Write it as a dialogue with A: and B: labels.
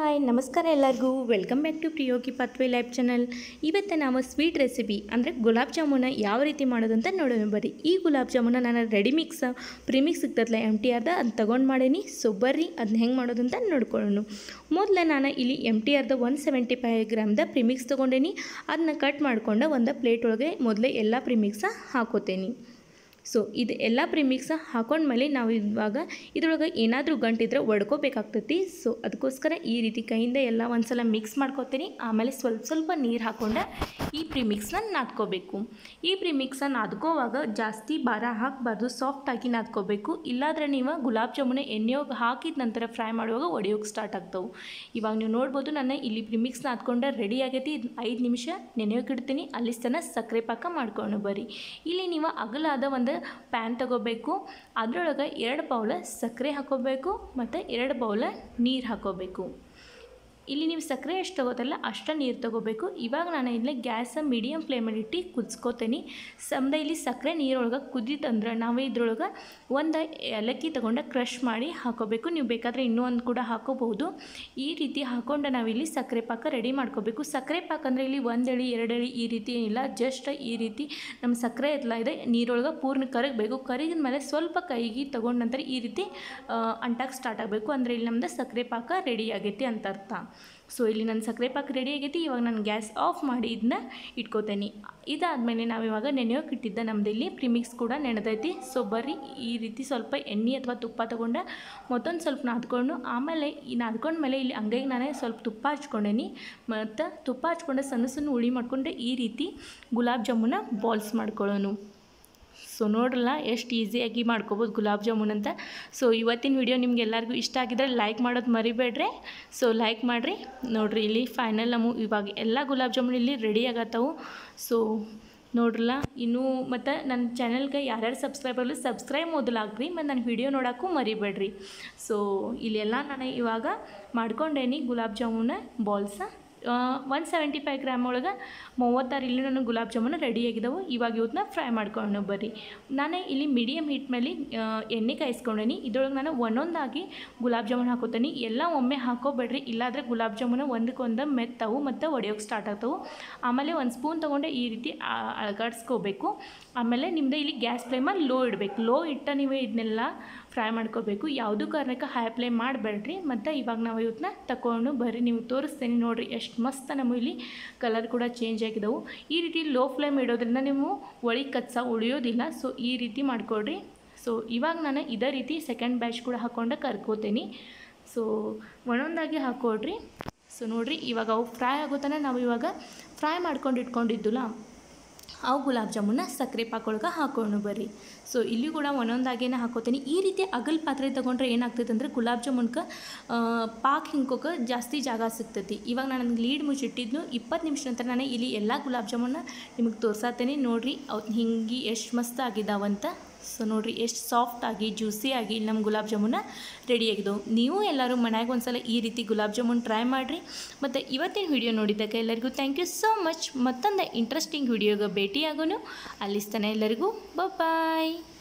A: hi ನಮಸ್ಕಾರ ಎಲ್ಲರಿಗೂ welcome back to ಪ್ರಿಯೋಗಿ ಪತ್ವೆ ಲೈಫ್ ಚಾನಲ್ ಇವತ್ತು ನಾವು ಸ್ವೀಟ್ ರೆಸಿಪಿ ಅಂದರೆ ಗುಲಾಬ್ ಜಾಮೂನ ಯಾವ ರೀತಿ ಮಾಡೋದು ಅಂತ ನೋಡೋಣ ಬರ್ರಿ ಈ ಗುಲಾಬ್ ಜಾಮೂನ ನಾನು ರೆಡಿ ಮಿಕ್ಸ್ ಪ್ರಿಮಿಕ್ಸ್ ಸಿಗ್ತದಲ್ಲ ಎಮ್ ಟಿ ಆರ್ದ ಅದು ತೊಗೊಂಡು ಮಾಡೀನಿ ಸೊ ಬರ್ರಿ ಅದನ್ನ ಹೆಂಗೆ ಮಾಡೋದು ಅಂತ ನೋಡ್ಕೊಳ್ಳೋಣ ಮೊದಲು ನಾನು ಇಲ್ಲಿ ಎಮ್ ಟಿ ಆರ್ದ ಒನ್ ಸೆವೆಂಟಿ ಫೈವ್ ಗ್ರಾಮ್ದ ಪ್ರಿಮಿಕ್ಸ್ ತೊಗೊಂಡೇನಿ ಅದನ್ನ ಕಟ್ ಮಾಡ್ಕೊಂಡು ಒಂದು ಪ್ಲೇಟ್ ಒಳಗೆ ಮೊದಲೇ ಎಲ್ಲ ಪ್ರಿಮಿಕ್ಸ ಹಾಕೋತೇನೆ ಸೊ ಇದು ಎಲ್ಲ ಪ್ರಿಮಿಕ್ಸ ಹಾಕೊಂಡ್ಮೇಲೆ ನಾವು ಇವಾಗ ಇದ್ರೊಳಗೆ ಏನಾದರೂ ಗಂಟಿದ್ರೆ ಒಡ್ಕೋಬೇಕಾಗ್ತೈತಿ ಸೊ ಅದಕ್ಕೋಸ್ಕರ ಈ ರೀತಿ ಕೈಯಿಂದ ಎಲ್ಲ ಒಂದ್ಸಲ ಮಿಕ್ಸ್ ಮಾಡ್ಕೊತೀನಿ ಆಮೇಲೆ ಸ್ವಲ್ಪ ಸ್ವಲ್ಪ ನೀರು ಹಾಕ್ಕೊಂಡು ಈ ಪ್ರಿಮಿಕ್ಸ್ನ ನಾದ್ಕೋಬೇಕು ಈ ಪ್ರಿಮಿಕ್ಸ್ನ ನಾದ್ಕೋವಾಗ ಜಾಸ್ತಿ ಭಾರ ಹಾಕಬಾರ್ದು ಸಾಫ್ಟಾಗಿ ನಾದ್ಕೋಬೇಕು ಇಲ್ಲಾಂದ್ರೆ ನೀವು ಗುಲಾಬ್ ಜಾಮೂನ ಎಣ್ಣೆಯೋಗಿ ಹಾಕಿದ ನಂತರ ಫ್ರೈ ಮಾಡುವಾಗ ಒಡೆಯೋಕೆ ಸ್ಟಾರ್ಟ್ ಆಗ್ತವೆ ಇವಾಗ ನೀವು ನೋಡ್ಬೋದು ನಾನು ಇಲ್ಲಿ ಪ್ರಿಮಿಕ್ಸ್ ನಾದ್ಕೊಂಡೆ ರೆಡಿ ಆಗೈತಿ ಐದು ನಿಮಿಷ ನೆನೆಯೋಕೆ ಇಡ್ತೀನಿ ಅಲ್ಲಿ ತನಕ ಸಕ್ಕರೆ ಪಾಕ ಮಾಡ್ಕೊಂಡು ಬರ್ರಿ ಇಲ್ಲಿ ನೀವು ಅಗಲಾದ ಒಂದು ಪ್ಯಾನ್ ತಗೋಬೇಕು ಅದರೊಳಗೆ ಎರಡು ಬೌಲ ಸಕ್ಕರೆ ಹಾಕೋಬೇಕು ಮತ್ತು ಎರಡು ಬೌಲ ನೀರು ಹಾಕೋಬೇಕು ಇಲ್ಲಿ ನೀವು ಸಕ್ಕರೆ ಎಷ್ಟು ತಗೋತಲ್ಲ ಅಷ್ಟು ನೀರು ತಗೋಬೇಕು ಇವಾಗ ನಾನು ಇಲ್ಲಿ ಗ್ಯಾಸ ಮೀಡಿಯಮ್ ಫ್ಲೇಮಲ್ಲಿ ಇಟ್ಟು ಕುದಿಸ್ಕೋತೀನಿ ಸಮದ ಇಲ್ಲಿ ಸಕ್ಕರೆ ನೀರೊಳಗೆ ಕುದಿತಂದ್ರೆ ನಾವು ಇದ್ರೊಳಗೆ ಒಂದು ಏಲಕ್ಕಿ ತೊಗೊಂಡು ಕ್ರಷ್ ಮಾಡಿ ಹಾಕೋಬೇಕು ನೀವು ಬೇಕಾದರೆ ಇನ್ನೂ ಒಂದು ಕೂಡ ಹಾಕೋಬಹುದು ಈ ರೀತಿ ಹಾಕೊಂಡು ನಾವಿಲ್ಲಿ ಸಕ್ಕರೆ ಪಾಕ ರೆಡಿ ಮಾಡ್ಕೋಬೇಕು ಸಕ್ಕರೆ ಪಾಕ ಅಂದರೆ ಇಲ್ಲಿ ಒಂದು ಎಳಿ ಎರಡು ಎಳಿ ಈ ರೀತಿ ಏನಿಲ್ಲ ಜಸ್ಟ್ ಈ ರೀತಿ ನಮ್ಮ ಸಕ್ಕರೆ ಎಲ್ಲ ಇದೆ ನೀರೊಳಗೆ ಪೂರ್ಣ ಕರಗಬೇಕು ಕರಗಿದ ಮೇಲೆ ಸ್ವಲ್ಪ ಕೈಗೆ ತಗೊಂಡ ನಂತರ ಈ ರೀತಿ ಅಂಟಾಕ್ ಸ್ಟಾರ್ಟ್ ಆಗಬೇಕು ಅಂದರೆ ಇಲ್ಲಿ ನಮ್ದು ಸಕ್ಕರೆ ಪಾಕ ರೆಡಿ ಆಗೈತಿ ಅಂತ ಅರ್ಥ ಸೊ ಇಲ್ಲಿ ನನ್ನ ಸಕ್ಕರೆ ಪಾಕ ರೆಡಿ ಆಗೈತಿ ಇವಾಗ ನಾನು ಗ್ಯಾಸ್ ಆಫ್ ಮಾಡಿ ಇದನ್ನ ಇಟ್ಕೋತೇನೆ ಇದಾದಮೇಲೆ ನಾವು ಇವಾಗ ನೆನೆಯೋಕೆ ಇಟ್ಟಿದ್ದ ನಮ್ದು ಇಲ್ಲಿ ಪ್ರಿಮಿಕ್ಸ್ ಕೂಡ ನೆನೆದೈತಿ ಸೊ ಬರ್ರಿ ಈ ರೀತಿ ಸ್ವಲ್ಪ ಎಣ್ಣೆ ಅಥವಾ ತುಪ್ಪ ತೊಗೊಂಡು ಮತ್ತೊಂದು ಸ್ವಲ್ಪ ನಾದ್ಕೊಂಡು ಆಮೇಲೆ ಈ ನಾದ್ಕೊಂಡ್ಮೇಲೆ ಇಲ್ಲಿ ಅಂಗೈಗೆ ನಾನೇ ಸ್ವಲ್ಪ ತುಪ್ಪ ಹಚ್ಕೊಂಡೇನಿ ಮತ್ತು ತುಪ್ಪ ಹಚ್ಕೊಂಡು ಸಣ್ಣ ಸಣ್ಣ ಉಳಿ ಮಾಡ್ಕೊಂಡೆ ಈ ರೀತಿ ಗುಲಾಬ್ ಜಾಮೂನ ಬಾಲ್ಸ್ ಮಾಡ್ಕೊಳ್ಳೋನು ಸೊ ನೋಡ್ರಲ್ಲ ಎಷ್ಟು ಈಸಿಯಾಗಿ ಮಾಡ್ಕೋಬೋದು ಗುಲಾಬ್ ಜಾಮೂನ್ ಅಂತ ಸೊ ಇವತ್ತಿನ ವಿಡಿಯೋ ನಿಮ್ಗೆ ಎಲ್ಲರಿಗೂ ಇಷ್ಟ ಆಗಿದ್ರೆ ಲೈಕ್ ಮಾಡೋದು ಮರಿಬೇಡ್ರಿ ಸೊ ಲೈಕ್ ಮಾಡಿರಿ ನೋಡ್ರಿ ಇಲ್ಲಿ ಫೈನಲ್ ನಮ್ಮ ಇವಾಗ ಎಲ್ಲ ಗುಲಾಬ್ ಜಾಮೂನ್ ಇಲ್ಲಿ ರೆಡಿ ಆಗತ್ತವು ಸೊ ನೋಡ್ರಲ್ಲ ಇನ್ನೂ ಮತ್ತು ನನ್ನ ಚಾನಲ್ಗೆ ಯಾರ್ಯಾರು ಸಬ್ಸ್ಕ್ರೈಬರ್ಲು ಸಬ್ಸ್ಕ್ರೈಬ್ ಮೊದಲಾಗ್ರಿ ಮತ್ತು ನನ್ನ ವಿಡಿಯೋ ನೋಡೋಕ್ಕೂ ಮರಿಬೇಡ್ರಿ ಸೊ ಇಲ್ಲೆಲ್ಲ ನಾನು ಇವಾಗ ಮಾಡ್ಕೊಂಡೇನಿ ಗುಲಾಬ್ ಜಾಮೂನ ಬಾಲ್ಸ ಒನ್ ಸೆವೆಂಟಿ ಫೈವ್ ಗ್ರಾಮ್ ಒಳಗೆ ಮೂವತ್ತಾರು ಇಲ್ಲಿ ನನಗೆ ಗುಲಾಬ್ ಜಾಮೂನು ರೆಡಿ ಆಗಿದ್ದಾವೆ ಇವಾಗ ಇವತ್ತನ್ನ ಫ್ರೈ ಮಾಡ್ಕೊಂಡು ಬರ್ರಿ ನಾನು ಇಲ್ಲಿ ಮೀಡಿಯಮ್ ಹೀಟ್ ಮೇಲೆ ಆ, ಎಣ್ಣೆ ಕಾಯಿಸ್ಕೊಂಡೇನಿ ಇದ್ರೊಳಗೆ ನಾನು ಒಂದೊಂದಾಗಿ ಗುಲಾಬ್ ಜಾಮೂನು ಹಾಕೋತೀನಿ ಎಲ್ಲ ಒಮ್ಮೆ ಹಾಕೋಬೇಡ್ರಿ ಇಲ್ಲಾಂದರೆ ಗುಲಾಬ್ ಜಾಮೂನು ಒಂದಕ್ಕೊಂದು ಮೆತ್ತವು ಮತ್ತು ಒಡೆಯೋಕೆ ಸ್ಟಾರ್ಟ್ ಆಗ್ತವೆ ಆಮೇಲೆ ಒಂದು ಸ್ಪೂನ್ ತೊಗೊಂಡೆ ಈ ರೀತಿ ಆ- ಅಳಗಾಡ್ಸ್ಕೋಬೇಕು ಆಮೇಲೆ ನಿಮ್ಮದು ಇಲ್ಲಿ ಗ್ಯಾಸ್ ಫ್ಲೇಮಲ್ಲಿ ಲೋ ಇಡಬೇಕು ಲೋ ಇಟ್ಟ ನೀವು ಇದನ್ನೆಲ್ಲ ಫ್ರೈ ಮಾಡ್ಕೋಬೇಕು ಯಾವುದೂ ಕಾರಣಕ್ಕೆ ಹೈ ಫ್ಲೇಮ್ ಮಾಡಬೇಡ್ರಿ ಮತ್ತು ಇವಾಗ ನಾವು ಇವತ್ತನ್ನ ತಗೊಂಡು ಬರ್ರಿ ನೀವು ತೋರಿಸ್ತೇನೆ ನೋಡಿರಿ ಎಷ್ಟು ಮಸ್ತ್ ನಮ್ಮ ಇಲ್ಲಿ ಕಲರ್ ಕೂಡ ಚೇಂಜ್ ಆಗಿದ್ದವು ಈ ರೀತಿ ಲೋ ಫ್ಲೇಮ್ ಇಡೋದ್ರಿಂದ ನೀವು ಒಳಗೆ ಕಚ್ಚ ಉಳಿಯೋದಿಲ್ಲ ಸೊ ಈ ರೀತಿ ಮಾಡ್ಕೊಳ್ರಿ ಸೊ ಇವಾಗ ನಾನು ಇದೇ ರೀತಿ ಸೆಕೆಂಡ್ ಬ್ಯಾಚ್ ಕೂಡ ಹಾಕ್ಕೊಂಡು ಕರ್ಕೋತೀನಿ ಸೊ ಒಂದೊಂದಾಗಿ ಹಾಕ್ಕೊಡ್ರಿ ಸೊ ನೋಡಿರಿ ಇವಾಗ ಅವು ಫ್ರೈ ಆಗೋ ತನಕ ನಾವು ಇವಾಗ ಫ್ರೈ ಮಾಡ್ಕೊಂಡು ಇಟ್ಕೊಂಡಿದ್ದಿಲ್ಲ ಅವು ಗುಲಾಬ್ ಜಾಮೂನ ಸಕ್ಕರೆ ಪಾಕೊಳಗೆ ಹಾಕೊಂಡು ಬರ್ರಿ ಸೊ ಇಲ್ಲಿ ಕೂಡ ಒಂದೊಂದಾಗೇನೆ ಹಾಕೋತೀನಿ ಈ ರೀತಿ ಅಗಲ್ ಪಾತ್ರೆ ತೊಗೊಂಡ್ರೆ ಏನಾಗ್ತೈತೆ ಅಂದರೆ ಗುಲಾಬ್ ಜಾಮೂನ್ಗೆ ಪಾಕ್ ಹಿಂಕೋಕೆ ಜಾಸ್ತಿ ಜಾಗ ಸಿಗ್ತೈತಿ ಇವಾಗ ನಾನು ಲೀಡ್ ಮುಚ್ಚಿಟ್ಟಿದ್ನು ಇಪ್ಪತ್ತು ನಿಮಿಷ ನಂತರ ನಾನು ಇಲ್ಲಿ ಎಲ್ಲ ಗುಲಾಬ್ ಜಾಮೂನ ನಿಮಗೆ ತೋರ್ಸಾತೇನೆ ನೋಡಿರಿ ಅವು ಹಿಂಗೆ ಎಷ್ಟು ಮಸ್ತ್ ಆಗಿದ್ದಾವಂತ ಸೊ ನೋಡಿರಿ ಎಷ್ಟು ಸಾಫ್ಟಾಗಿ ಜ್ಯೂಸಿಯಾಗಿ ನಮ್ಮ ಗುಲಾಬ್ ಜಾಮೂನ ರೆಡಿ ಆಗಿದ್ದವು ನೀವು ಎಲ್ಲರೂ ಮನ್ಯಾಗ ಒಂದ್ಸಲ ಈ ರೀತಿ ಗುಲಾಬ್ ಜಾಮೂನ್ ಟ್ರೈ ಮಾಡಿರಿ ಮತ್ತು ಇವತ್ತಿನ ವಿಡಿಯೋ ನೋಡಿದ್ದಕ್ಕೆ ಎಲ್ಲರಿಗೂ ಥ್ಯಾಂಕ್ ಯು ಸೋ ಮಚ್ ಮತ್ತೊಂದು ಇಂಟ್ರೆಸ್ಟಿಂಗ್ ವಿಡಿಯೋಗೆ ಭೇಟಿಯಾಗೋನು ಅಲ್ಲಿಸ್ತಾನೆ ಎಲ್ಲರಿಗೂ ಬಾಯ್